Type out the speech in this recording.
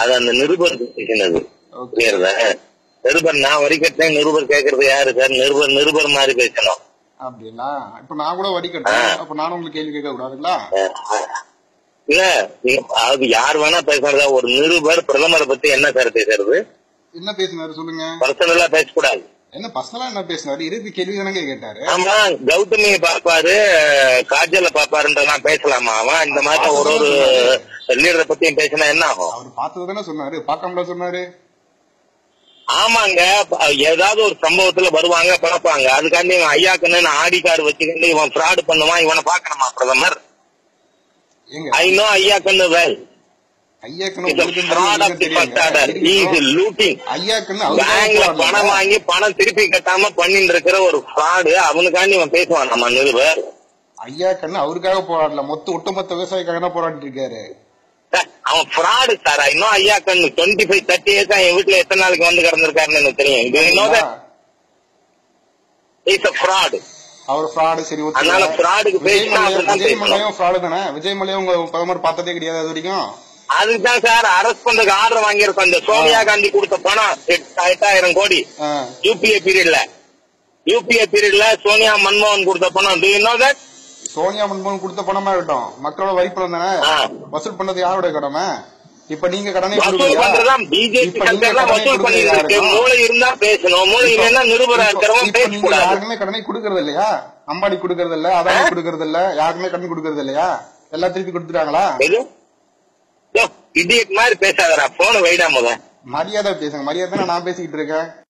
அது அந்த நிருபர் பேசினது ஓகே புரியுறதா நிருபர் நான் வரி கட்டினேன் நிருபர் கேக்குறது யாரு சார் நிருபர் நிருபர் மாதிரி பேசணும் அப்படிங்களா இப்ப நான் கூட வடி கட்டுறேன் அப்ப நானும் உங்களுக்கு கேள்வி கேட்க கூடாதுங்களா இல்ல நீங்க- அது யார் வேணா பேசுறதா ஒரு நிருபர் பிரதமரை பத்தி என்ன சார் பேசுறது என்ன பேசினாரு சொல்லுங்க பர்சனலா பேசக்கூடாது என்ன பர்சனலா என்ன பேசினாரு இறுதி கேள்வி தானங்க கேட்டாரு ஆமா கௌதமியை பாப்பாரு காஜல பாப்பாருன்றலாம் பேசலாமா அவன் இந்த மாதிரி ஒரு ஒரு லீடரை பத்தியும் பேசினா என்ன ஆகும் அவர் பார்த்தது தானே சொன்னாரு பார்க்காமல சொன்னாரு ஆமாங்க ப- ஏதாவது ஒரு சம்பவத்துல வருவாங்க பார்ப்பாங்க அதுக்காண்டி இவன் ஐயாக்குன்னு ஆடி கார்டு வச்சுக்கிட்டு இவன் ஃப்ராடு பண்ணுவான் இவனை பாக்கணுமா பிரதமர் எங்க ஐ நோ ஐயாக்குன்னு வெல் ஐயாக்குன்னு இட்ஸ் உங்களுக்கு fraud of the first order is looting ஐயாக்குன்னு பேங்க்ல அவருக்காக பணம் வாங்கி பணம் திருப்பி கட்டாம பண்ணிட்டு இருக்கிற ஒரு ஃப்ராடு அவனுக்காண்டி இவன் பேசுவான் நம்ம நிருபர் ஐயாக்குன்னு அவருக்காக போராடல மொத்த ஒட்டுமொத்த விவசாயிக்காக தான் போராடிட்டு இருக்காரு சார், அவன் ஃப்ராடு சார் இன்னும் ஐயா கண்ணு டுவெண்ட்டி ஃபைவ் தேர்ட்டி இயர்ஸ் என் வீட்டுல எத்தனை நாளைக்கு வந்து கிடந்திருக்காருன்னு எனக்கு தெரியும் இது இன்னொரு இஸ் அ ஃப்ராடு அவர் ஃப்ராடு சரி ஒத்துக்கல. அதனால fraud-க்கு விஜய் பேசினா மல்லையா- அப்படிதான் விஜய் பேசணும். மல்லையும் ஃப்ராடு தானே விஜய் மல்லையா உங்க பிரதமர் பார்த்ததே கிடையாது அது வரைக்கும் அதுதான் சார் அரெஸ்ட் பண்றதுக்கு ஆர்டர் வாங்கியிருக்கோம் இந்த சோனியா காந்தி கொடுத்த பணம் எட்டு- எட்டாயிரம் கோடி ஆ. யூபிஏ பீரியட்ல யூபிஏ பீரியட்ல சோனியா மன்மோகன் கொடுத்த பணம் do you know that Sonia மன்மோகன் கொடுத்த பணமா இருக்கட்டும் மக்களோட வரி பணம் தானே ஆ. வசூல் பண்ணது யாரோட கடமை இப்ப நீங்க கடனை வசூல் கொடுக்கலையா? பண்றதுதான் பிஜேபி இப்ப நீங்க கல்ச்சர் கடனை வசூல் பண்ணிட்டு கொடுக்கலையா இருக்கு யாருக்கும்? மூளை இருந்தா பேசணும் மூளை இல்லைன்னா நிருபரா இப்ப- இருக்கிறவன் இப்ப நீங்க பேசக்கூடாது யாருக்குமே கடனை கொடுக்கறது இல்லையா அம்பானி கொடுக்கறது இல்ல அதானி கொடுக்கறது இல்ல யாருக்குமே கடன் கொடுக்கறது இல்லையா எல்லாம் திருப்பி கொடுத்துட்டாங்களா எது இடியட் மாதிரி பேசாதடா போன வைடா முத மரியாதை பேசுங்க மரியாதை நான் பேசிக்கிட்டு இருக்கேன்